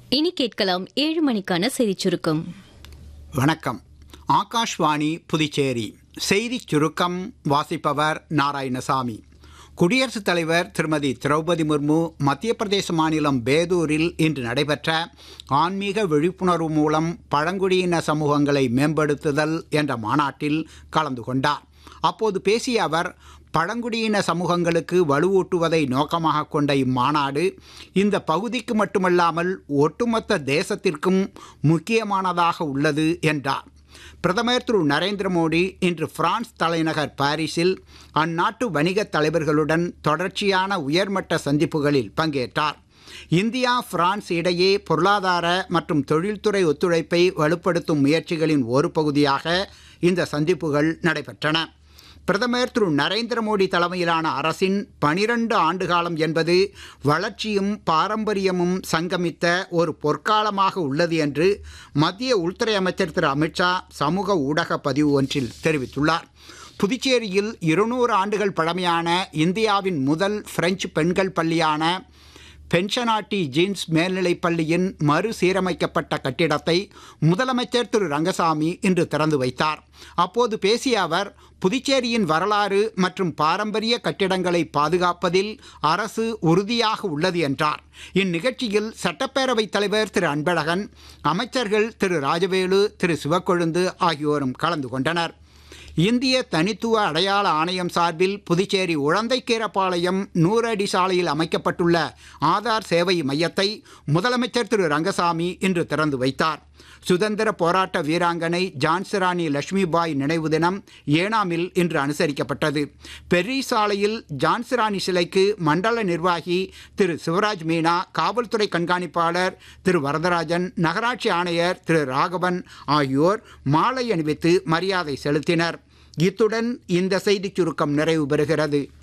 இனி கேட்கலாம் ஏழு மணிக்கான செய்திச் சுருக்கம் வணக்கம் ஆகாஷ்வாணி புதுச்சேரி செய்திச் சுருக்கம் வாசிப்பவர் நாராயணசாமி குடியரசுத் தலைவர் திருமதி திரௌபதி முர்மு மத்திய பிரதேச மாநிலம் பேதூரில் இன்று நடைபெற்ற ஆன்மீக விழிப்புணர்வு மூலம் பழங்குடியின சமூகங்களை மேம்படுத்துதல் என்ற மாநாட்டில் கலந்து கொண்டார் அப்போது பேசிய அவர் பழங்குடியின சமூகங்களுக்கு வலுவூட்டுவதை நோக்கமாக கொண்ட இம்மாநாடு இந்த பகுதிக்கு மட்டுமல்லாமல் ஒட்டுமொத்த தேசத்திற்கும் முக்கியமானதாக உள்ளது என்றார் பிரதமர் திரு நரேந்திர மோடி இன்று பிரான்ஸ் தலைநகர் பாரிஸில் அந்நாட்டு வணிகத் தலைவர்களுடன் தொடர்ச்சியான உயர்மட்ட சந்திப்புகளில் பங்கேற்றார் இந்தியா பிரான்ஸ் இடையே பொருளாதார மற்றும் தொழில்துறை ஒத்துழைப்பை வலுப்படுத்தும் முயற்சிகளின் ஒரு பகுதியாக இந்த சந்திப்புகள் நடைபெற்றன பிரதமர் திரு நரேந்திர மோடி தலைமையிலான அரசின் பனிரண்டு ஆண்டுகாலம் என்பது வளர்ச்சியும் பாரம்பரியமும் சங்கமித்த ஒரு பொற்காலமாக உள்ளது என்று மத்திய உள்துறை அமைச்சர் திரு அமித்ஷா சமூக ஊடக பதிவு ஒன்றில் தெரிவித்துள்ளார் புதுச்சேரியில் இருநூறு ஆண்டுகள் பழமையான இந்தியாவின் முதல் பிரெஞ்சு பெண்கள் பள்ளியான பென்ஷனாட்டி ஜீன்ஸ் மேல்நிலைப் பள்ளியின் மறுசீரமைக்கப்பட்ட கட்டிடத்தை முதலமைச்சர் திரு ரங்கசாமி இன்று திறந்து வைத்தார் அப்போது பேசிய அவர் புதுச்சேரியின் வரலாறு மற்றும் பாரம்பரிய கட்டிடங்களை பாதுகாப்பதில் அரசு உறுதியாக உள்ளது என்றார் இந்நிகழ்ச்சியில் சட்டப்பேரவைத் தலைவர் திரு அன்பழகன் அமைச்சர்கள் திரு ராஜவேலு திரு சிவக்கொழுந்து ஆகியோரும் கலந்து கொண்டனர் இந்திய தனித்துவ அடையாள ஆணையம் சார்பில் புதுச்சேரி உழந்தைக்கீரப்பாளையம் நூறடி சாலையில் அமைக்கப்பட்டுள்ள ஆதார் சேவை மையத்தை முதலமைச்சர் திரு ரங்கசாமி இன்று திறந்து வைத்தார் சுதந்திர போராட்ட வீராங்கனை ஜான்சிராணி லட்சுமிபாய் நினைவு தினம் ஏனாமில் இன்று அனுசரிக்கப்பட்டது பெர்ரி சாலையில் ஜான்சிராணி சிலைக்கு மண்டல நிர்வாகி திரு சிவராஜ் மீனா காவல்துறை கண்காணிப்பாளர் திரு வரதராஜன் நகராட்சி ஆணையர் திரு ராகவன் ஆகியோர் மாலை அணிவித்து மரியாதை செலுத்தினர் இத்துடன் இந்த செய்திச் சுருக்கம் நிறைவு பெறுகிறது